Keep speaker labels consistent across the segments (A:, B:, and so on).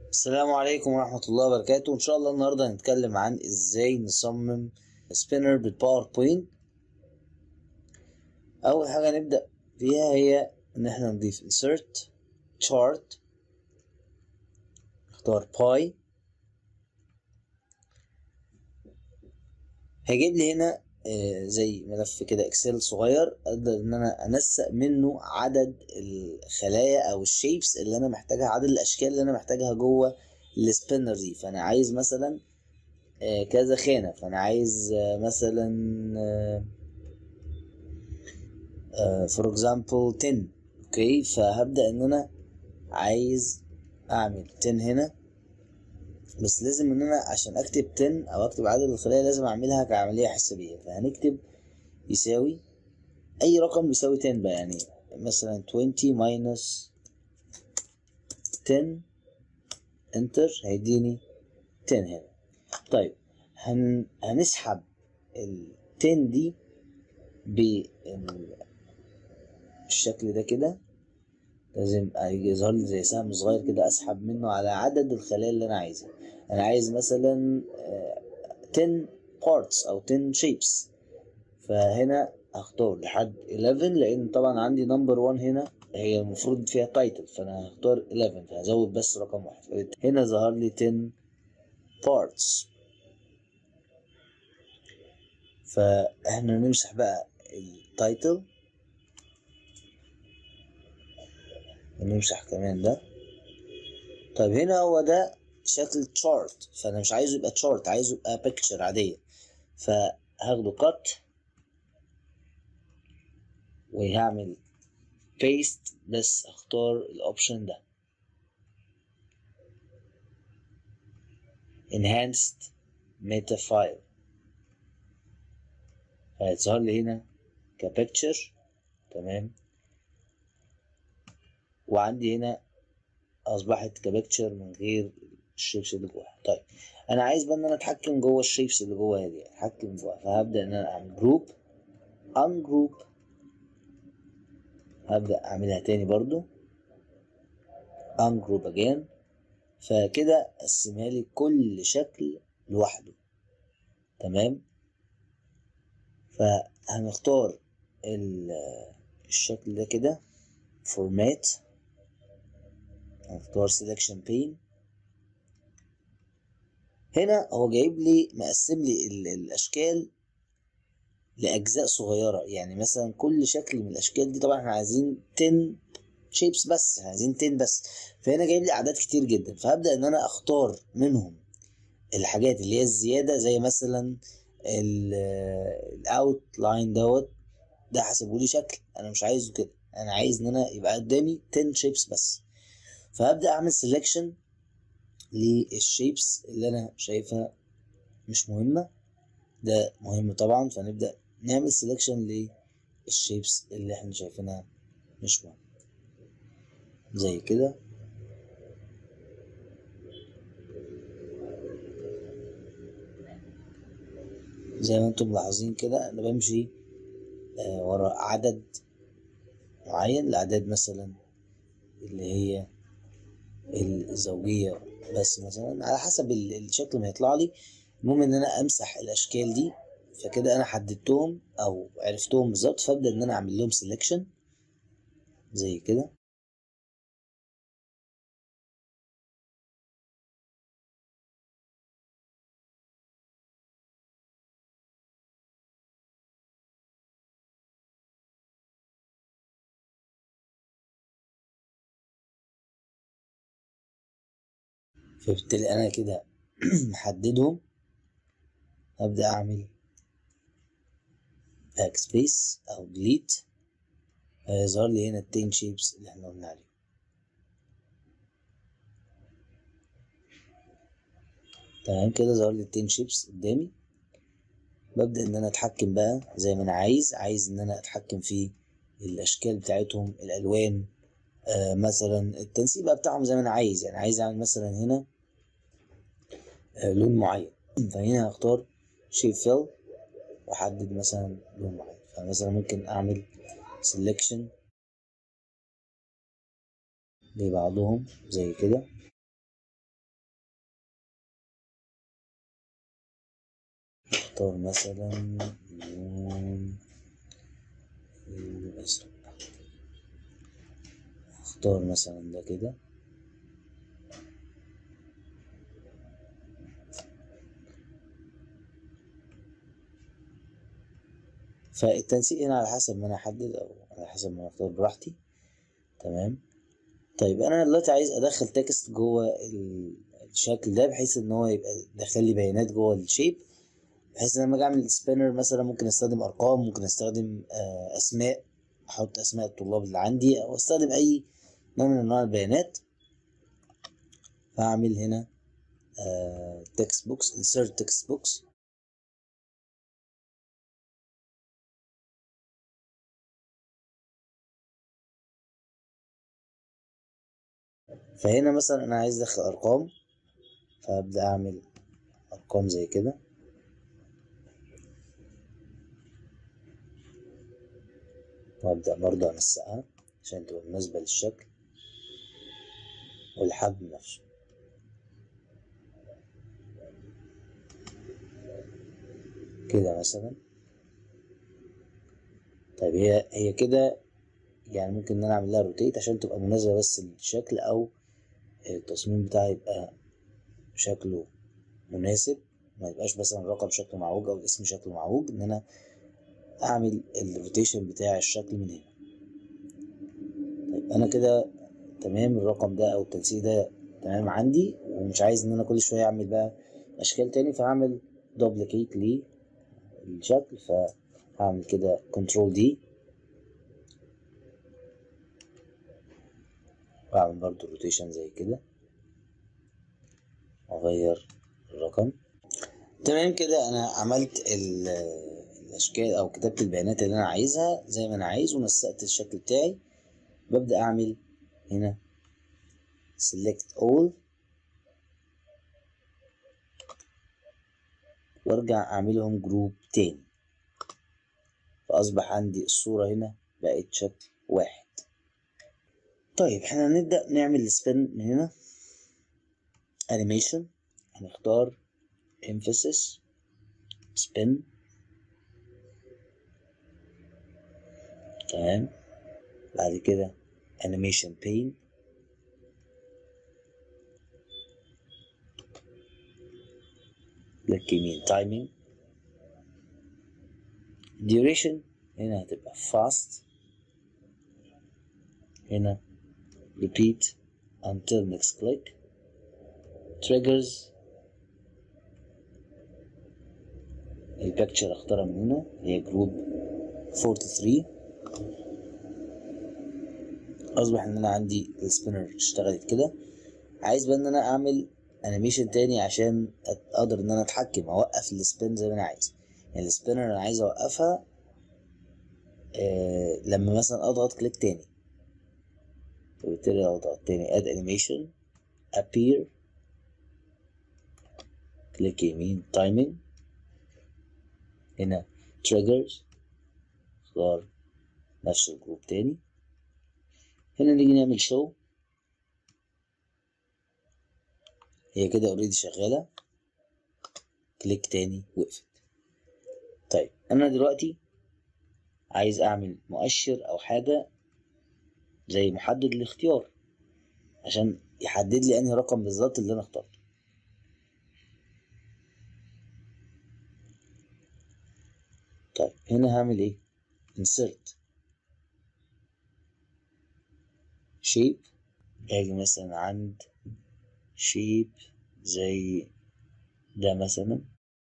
A: السلام عليكم ورحمة الله وبركاته إن شاء الله النهاردة هنتكلم عن إزاي نصمم سبينر بالباوربوينت أول حاجة نبدأ فيها هي إن إحنا نضيف insert chart نختار باي هيجيب لي هنا آه، زي ملف كده اكسل صغير اقدر ان انا انسق منه عدد الخلايا او الشيبس اللي انا محتاجها عدد الاشكال اللي انا محتاجها جوه السبينر دي فانا عايز مثلا آه، كذا خانة فانا عايز آه، مثلا فور اكزامبل 10 اوكي فهبدأ ان انا عايز اعمل 10 هنا بس لازم ان انا عشان اكتب 10 او اكتب عدد الخلايا لازم اعملها كعملية حسابية فهنكتب يساوي اي رقم يساوي 10 بقى يعني مثلا 20 minus 10 انتر هيديني 10 هنا طيب هن... هنسحب ال 10 دي بالشكل ده كده لازم يظهر لي زي سهم صغير كده اسحب منه على عدد الخلايا اللي انا عايزها انا عايز مثلا 10 parts او 10 shapes فهنا هختار لحد 11 لان طبعا عندي نمبر 1 هنا هي المفروض فيها تايتل فانا هختار 11 فهزود بس رقم واحد هنا ظهر لي 10 parts فاحنا نمسح بقى التايتل ونمسح كمان ده طيب هنا هو ده شكل تشارت فانا مش عايزه يبقى تشارت عايزه يبقى بيكتشر عاديه فهاخده كات وهعمل بيست بس اختار الاوبشن ده enhanced meta file هيظهر لي هنا كبيكتشر تمام وعندي هنا اصبحت كبيكتشر من غير الشيبس اللي جواها طيب انا عايز بقى ان انا اتحكم جوه الشيبس اللي جواها دي اتحكم جواها فهبدا ان انا اعمل جروب ان جروب هبدا اعملها تاني برضو ان جروب اجين فكده قسمها لي كل شكل لوحده تمام فهنختار الشكل ده كده فورمات هنختار سelection pane هنا هو جايب لي مقسم لي الاشكال لاجزاء صغيره يعني مثلا كل شكل من الاشكال دي طبعا احنا عايزين 10 شيبس بس عايزين 10 بس فهنا جايب لي اعداد كتير جدا فهبدا ان انا اختار منهم الحاجات اللي هي الزياده زي مثلا الاوت لاين دوت ده حسبه لي شكل انا مش عايزه كده انا عايز ان انا يبقى قدامي 10 شيبس بس فهبدا اعمل سيلكشن للشيبس اللي انا شايفها مش مهمه ده مهم طبعا فنبدا نعمل سيلكشن للشيبس اللي احنا شايفينها مش مهم زي كده زي ما انتم ملاحظين كده انا بمشي آه ورا عدد معين الاعداد مثلا اللي هي الزوجية بس مثلا على حسب الشكل ما يطلع لي المهم ان انا امسح الاشكال دي فكده انا حددتهم او عرفتهم بالظبط فابدا ان انا اعمل لهم سيلكشن زي كده فبالتالي انا كده محددهم هبدأ اعمل باك سبيس او ديليت هيظهر لي هنا التين شيبس اللي احنا قلنا عليهم تمام كده ظهر لي التين شيبس قدامي ببدأ ان انا اتحكم بقى زي ما انا عايز عايز ان انا اتحكم في الاشكال بتاعتهم الالوان آه مثلا التنسيق بقى بتاعهم زي ما انا عايز يعني عايز اعمل مثلا هنا آه لون معين فهنا هختار شيب فيل واحدد مثلا لون معين فمثلا ممكن اعمل سelection لبعضهم زي كده اختار مثلا لون الازرق اختار مثلا ده كده فالتنسيق هنا على حسب ما انا احدد او على حسب ما انا اختار براحتي تمام طيب انا دلوقتي عايز ادخل تكست جوه ال- الشكل ده بحيث ان هو يبقى داخل لي بيانات جوه الشيب بحيث ان لما اجي اعمل سبينر مثلا ممكن استخدم ارقام ممكن استخدم آه، اسماء احط اسماء الطلاب اللي عندي او استخدم اي نوع من انواع البيانات فاعمل هنا تكست بوكس insert text box فهنا مثلا انا عايز ادخل ارقام فابدا اعمل ارقام زي كده وابدا برضه انسقها عشان تبقى مناسبه للشكل والحجم نفسه كده مثلا طيب هي هي كده يعني ممكن ان انا اعمل لها روتيت عشان تبقى مناسبه بس للشكل او التصميم بتاعي يبقى شكله مناسب ما يبقاش مثلا الرقم شكله معوج او الاسم شكله معوج ان انا اعمل الروتيشن بتاع الشكل من هنا طيب انا كده تمام الرقم ده او التنسيق ده تمام عندي ومش عايز ان انا كل شويه اعمل بقى اشكال تاني فهعمل دوبليكيت للشكل فهعمل كده كنترول دي واعمل برضو روتيشن زي كده واغير الرقم تمام كده انا عملت ال- الاشكال او كتابة البيانات اللي انا عايزها زي ما انا عايز ونسقت الشكل بتاعي ببدأ اعمل هنا select all وارجع اعملهم جروب تاني فاصبح عندي الصورة هنا بقت شكل واحد طيب احنا هنبدأ نعمل السبين من هنا animation هنختار emphasis spin تمام بعد كده animation pane كليك يمين timing duration هنا هتبقى fast هنا repeat until next click triggers البيكتشر اختارها من هنا هي جروب 43 اصبح ان انا عندي السبينر اشتغلت كده عايز بقى ان انا اعمل انيميشن تاني عشان أت- اقدر ان انا اتحكم اوقف السبين زي ما انا عايز يعني السبينر انا عايز اوقفها آه لما مثلا اضغط كليك تاني فبالتالي اضغط تاني اد انيميشن appear كليك يمين timing هنا triggers اختار نفس الجروب تاني هنا نيجي نعمل show هي كده اوريدي شغالة كليك تاني وقفت طيب انا دلوقتي عايز اعمل مؤشر او حاجة زي محدد الاختيار عشان يحدد لي انهي رقم بالظبط اللي انا اخترته طيب هنا هعمل ايه insert shape اجي مثلا عند shape زي ده مثلا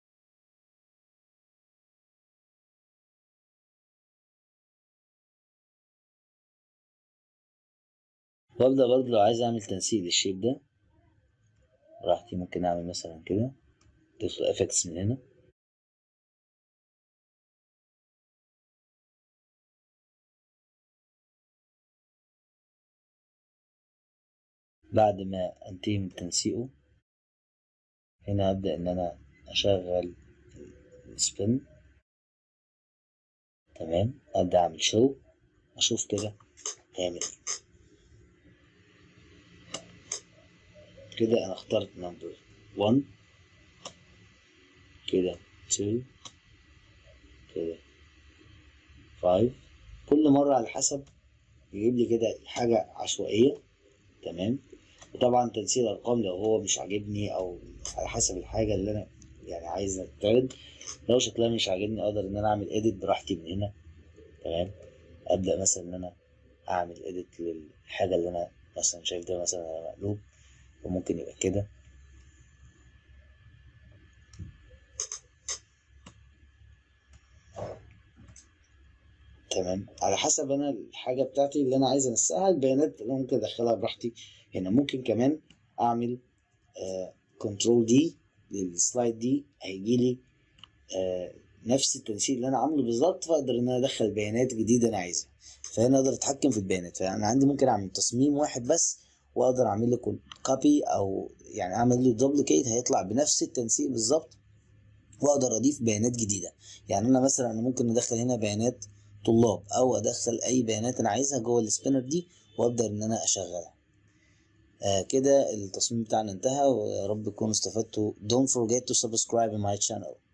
A: وابدا برضه لو عايز اعمل تنسيق للشيب ده براحتي ممكن اعمل مثلا كده تدخل افكتس من هنا بعد ما انتهي من تنسيقه هنا ابدا ان انا اشغل السبين تمام ابدا اعمل شو اشوف كده هيعمل ايه كده انا اخترت نمبر 1 كده 2 كده 5 كل مرة على حسب يجيب لي كده حاجة عشوائية تمام وطبعا تنسيق الأرقام لو هو مش عاجبني أو على حسب الحاجة اللي أنا يعني عايز تتعرض لو شكلها مش عاجبني أقدر إن أنا أعمل إيديت براحتي من هنا تمام أبدأ مثلا إن أنا أعمل إيديت للحاجة اللي أنا مثلا شايف ده مثلا على مقلوب وممكن يبقى كده تمام على حسب انا الحاجه بتاعتي اللي انا عايز انسقها البيانات اللي أنا ممكن ادخلها براحتي هنا ممكن كمان اعمل كنترول دي للسلايد دي هيجي لي آه نفس التنسيق اللي انا عامله بالظبط فاقدر ان انا ادخل بيانات جديده انا عايزها فهنا اقدر اتحكم في البيانات فانا عندي ممكن اعمل تصميم واحد بس واقدر اعمل له كوبي او يعني اعمل له دوبليكيت هيطلع بنفس التنسيق بالظبط واقدر اضيف بيانات جديده يعني انا مثلا انا ممكن ادخل هنا بيانات طلاب او ادخل اي بيانات انا عايزها جوه السبينر دي وابدا ان انا اشغلها آه كده التصميم بتاعنا انتهى ويا رب تكونوا استفدتوا don't forget to subscribe in my channel